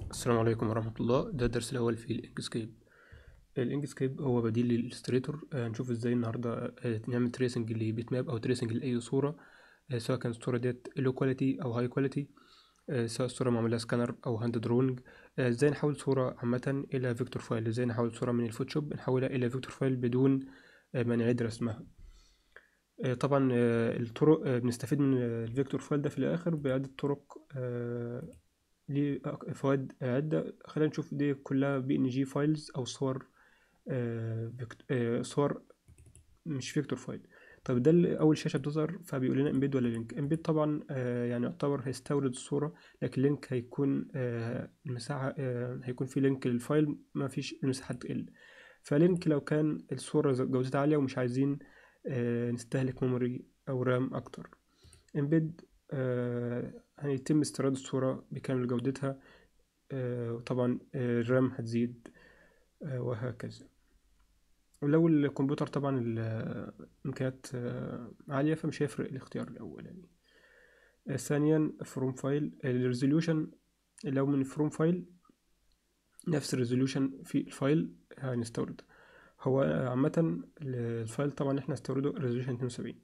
السلام عليكم ورحمة الله ده الدرس الأول في الإنكسكيب الإنكسكيب هو بديل للإلستريتور آه، هنشوف ازاي النهاردة آه، نعمل تريسنج لبيت ماب أو تريسنج لأي صورة آه، سواء كانت الصورة ديت لو كواليتي أو هاي كواليتي سواء الصورة معمولها سكانر أو هاند درونج ازاي نحول صورة عامة إلى فيكتور فايل ازاي نحول صورة من الفوتوشوب نحولها إلى فيكتور فايل بدون ما نعيد رسمها طبعا الطرق بنستفيد من الفيكتور فايل ده في الآخر بعدة طرق ليه فوائد عدة خلينا نشوف دي كلها بي ان جي فايلز او صور آه آه صور مش فيكتور فايل طب ده اول شاشه بتظهر فبيقول لنا امبيد ولا لينك امبيد طبعا آه يعني يعتبر هيستورد الصوره لكن لينك هيكون آه المساحه آه هيكون في لينك للفايل ما فيش المساحه تقل فلينك لو كان الصوره جودتها عاليه ومش عايزين آه نستهلك ميموري او رام اكتر امبيد آه هيتم استيراد الصورة بكامل جودتها آه وطبعا آه الرام هتزيد آه وهكذا ولو الكمبيوتر طبعا الإمكانيات عالية فمش هيفرق الاختيار الأول يعني ثانيا فروم فايل الريزوليوشن لو من فروم فايل نفس الريزوليوشن في الفايل هنستورد هو عامة الفايل طبعا احنا هنستورده ريزوليوشن اتنين وسبعين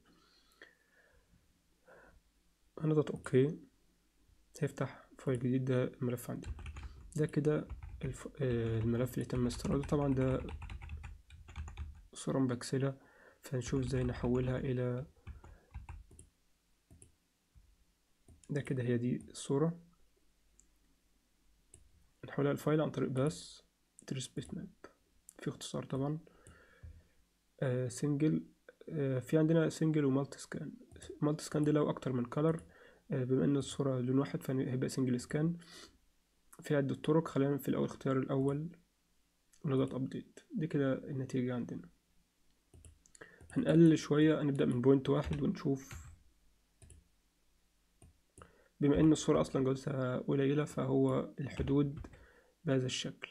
هنضغط اوكي هيفتح فايل جديد ده الملف عندي ده كده الف... الملف اللي تم استيراده طبعا ده صورة مبكسلة فنشوف ازاي نحولها الى ده كده هي دي الصورة نحولها الفايل عن طريق باس تريس بيت ماب في اختصار طبعا آه سنجل آه في عندنا سنجل ومالتي سكان مالتي سكان دي لو اكتر من كلر بما ان الصورة لون واحد فهيبقى سنجل سكان في عدة طرق خلينا في الأول اختيار الأول ونضغط أبديت دي كده النتيجة عندنا هنقلل شوية هنبدأ من بوينت واحد ونشوف بما ان الصورة أصلا جودتها قليلة فهو الحدود بهذا الشكل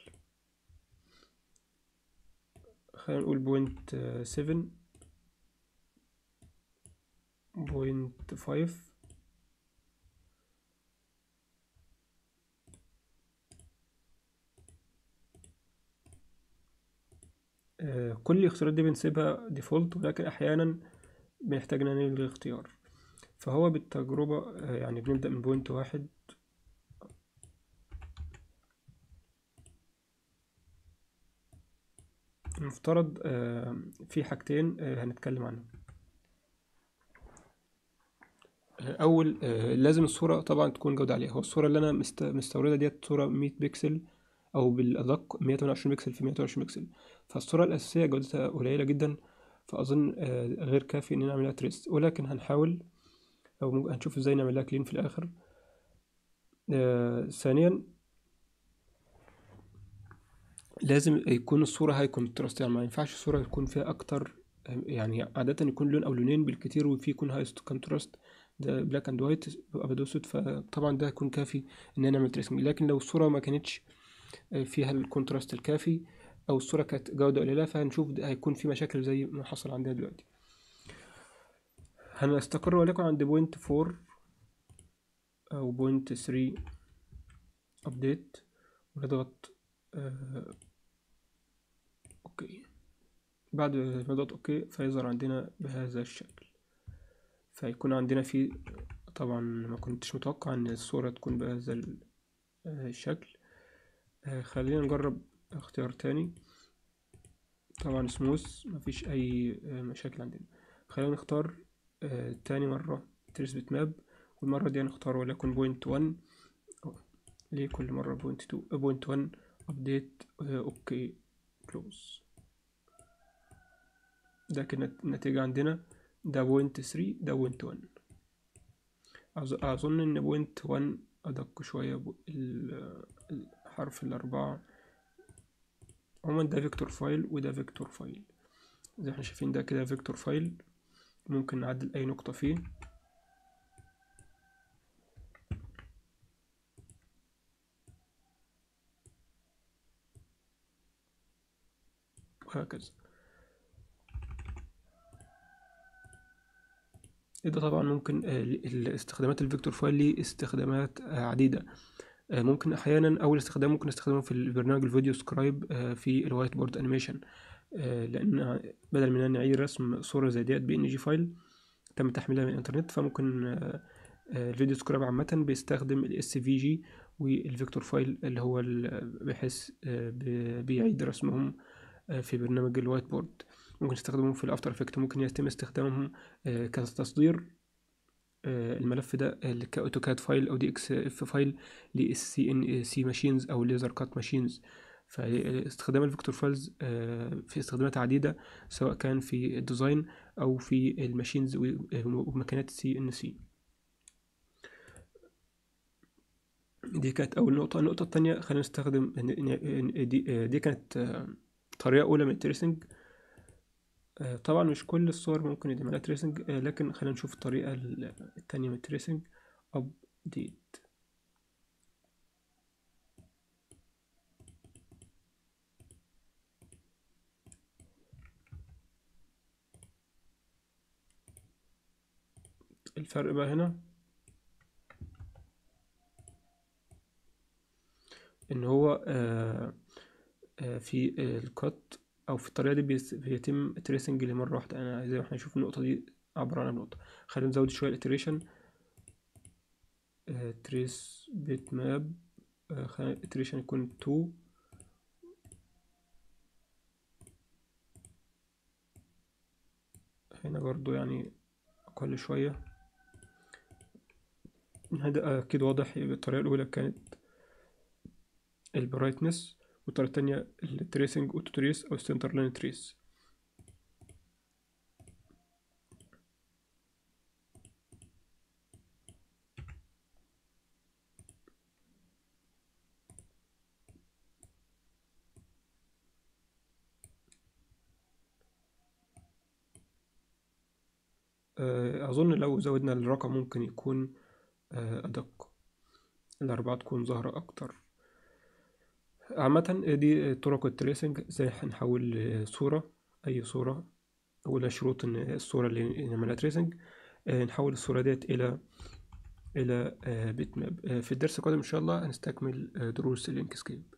خلينا نقول بوينت سفن بوينت فايف كل الاختيارات دي بنسيبها ديفولت ولكن احيانا بنحتاج نلغي الاختيار فهو بالتجربة يعني بنبدأ من بوينت واحد المفترض في حاجتين هنتكلم عنهم اول لازم الصورة طبعا تكون جودة عالية هو الصورة اللي انا مستوردة ديت صورة مية بكسل او بالادق 128 بكسل في 128 بكسل فالصورة الأساسية جودتها قليلة جدا فأظن غير كافي إن نعملها تريس ولكن هنحاول أو هنشوف إزاي نعملها كلين في الآخر ثانيا لازم يكون الصورة هاي كونتراست يعني ما ينفعش الصورة يكون فيها أكتر يعني عادة يكون لون أو لونين بالكتير وفي يكون هاي كونتراست ده بلاك اند وايت أبيض وأسود فطبعا ده هيكون كافي إن نعمل تريسنج لكن لو الصورة ما كانتش فيها الكونتراست الكافي او الصوره كانت جوده قليله فهنشوف هيكون في مشاكل زي ما حصل عندنا دلوقتي هنستقر وليكن عند بوينت فور او بوينت ثري ابديت ونضغط آه اوكي بعد ما نضغط اوكي فيظهر عندنا بهذا الشكل فيكون عندنا في طبعا ما كنتش متوقع ان الصوره تكون بهذا الشكل آه خلينا نجرب اختيار تاني طبعا سموث مفيش اي مشاكل عندنا خلينا نختار آه تاني مرة تريس بيت ماب والمرة دي هنختار وليكن بوينت ون ليه كل مرة بوينت تو بوينت ون ابديت آه اوكي كلوز ده كانت النتيجة عندنا ده بوينت ثري ده بوينت ون اظن ان بوينت ون ادق شوية الحرف الاربعة عموما ده فيكتور فايل وده فيكتور فايل زي احنا شايفين ده كده فيكتور فايل ممكن نعدل اي نقطة فيه وهكذا ده طبعا ممكن استخدامات الفيكتور فايل ليه استخدامات عديدة آه، ممكن احيانا اول استخدام ممكن استخدمه في البرنامج الفيديو سكرايب آه، في الوايت بورد انيميشن آه، لان بدل من ان نعيد رسم صوره زي ديت بي ان جي فايل تم تحميلها من الانترنت فممكن آه، آه، الفيديو سكرايب عامه بيستخدم الاس في جي والفيكتور فايل اللي هو ال- بحيث آه، ب- بيعيد رسمهم آه، في برنامج الوايت بورد ممكن يستخدمهم في الافتر افكت ممكن يتم استخدامهم آه، كتصدير آه، الملف ده آه، كاوتوكاد فايل او دي اكس اف فايل للسي ان سي ماشينز او ليزر كات ماشينز فاستخدام الفيكتور فايلز آه، في استخدامات عديدة سواء كان في الديزاين او في الماشينز ومكانات السي ان سي دي كانت اول نقطة النقطة التانية خلينا نستخدم إن- إن- إن- دي, آه، دي كانت آه، طريقة أولى من التريسنج آه، طبعا مش كل الصور ممكن يتم عليها تريسنج آه، لكن خلينا نشوف الطريقة ال- التانية من التريسنج ابديت الفرق بقى هنا ان هو آه، آه، في الكات او في الطريقه دي بيس- بيتم تريسنج لمره واحده انا زي ما احنا نشوف النقطه دي عباره عن نقطه خلينا نزود شويه الاتريشن تريس بيت ماب خلينا الاتريشن يكون 2 هنا برضو يعني اقل شويه هذا اكيد واضح يبقى الطريقه الاولى كانت البرايتنس والطريقه التانية التريسنج اوتو تريس او سنتر لاين تريس آه، أظن لو زودنا الرقم ممكن يكون آه، أدق الأربعة تكون ظاهرة أكتر عامة دي طرق التريسنج ازاي هنحول صورة أي صورة أولى شروط إن الصورة اللي نعملها تريسنج نحول الصورة ديت إلى إلى بيت ماب في الدرس القادم إن شاء الله هنستكمل آه، دروس الإنكسكيب